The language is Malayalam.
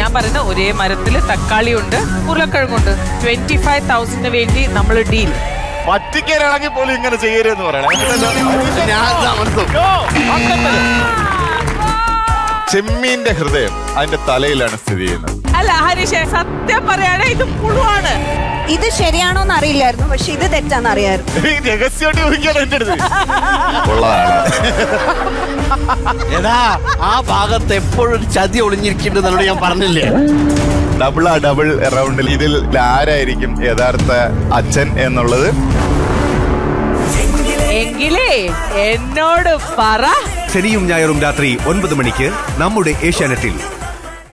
ഞാൻ പറയുന്ന ഒരേ മരത്തിൽ തക്കാളി ഉണ്ട് ഉരുളക്കിഴങ്ങുണ്ട് ട്വന്റി ഫൈവ് തൗസൻഡിന് വേണ്ടി നമ്മൾ ഡീൽ പറ്റിക്കാനാണെങ്കിൽ പോലും ഇങ്ങനെ ചെയ്യരുതെന്ന് പറയണേ ഞാൻ താമസം ചെമ്മീന്റെ ഹൃദയം അതിന്റെ തലയിലാണ് സ്ഥിതി ചെയ്യുന്നത് അല്ല ഹരീഷേ സത്യം പറയാണ് ഇത് പുഴുവാണ് ഇത് ശരിയാണോന്ന് അറിയില്ലായിരുന്നു പക്ഷെ ഇത് തെറ്റാന്ന് അറിയായിരുന്നു ഈ രഹസ്യമായിട്ട് ചോദിക്കാണ് എന്റെ അടുത്ത് ഉള്ളതാണ് എടാ ആ ഭാഗത്ത് എപ്പോഴും ഒരു ചതി ഒളിഞ്ഞിരിക്കേണ്ടതെന്നോട് ഞാൻ പറഞ്ഞില്ലേ ഡബിൾ ആ ഡബിൾ റൗണ്ടിൽ ഇതിൽ ആരായിരിക്കും യഥാർത്ഥ അച്ഛൻ എന്നുള്ളത് എങ്കിലേ എന്നോട് പറ ശനിയും ഞായറും രാത്രി ഒൻപത് മണിക്ക് നമ്മുടെ ഏഷ്യാനെറ്റിൽ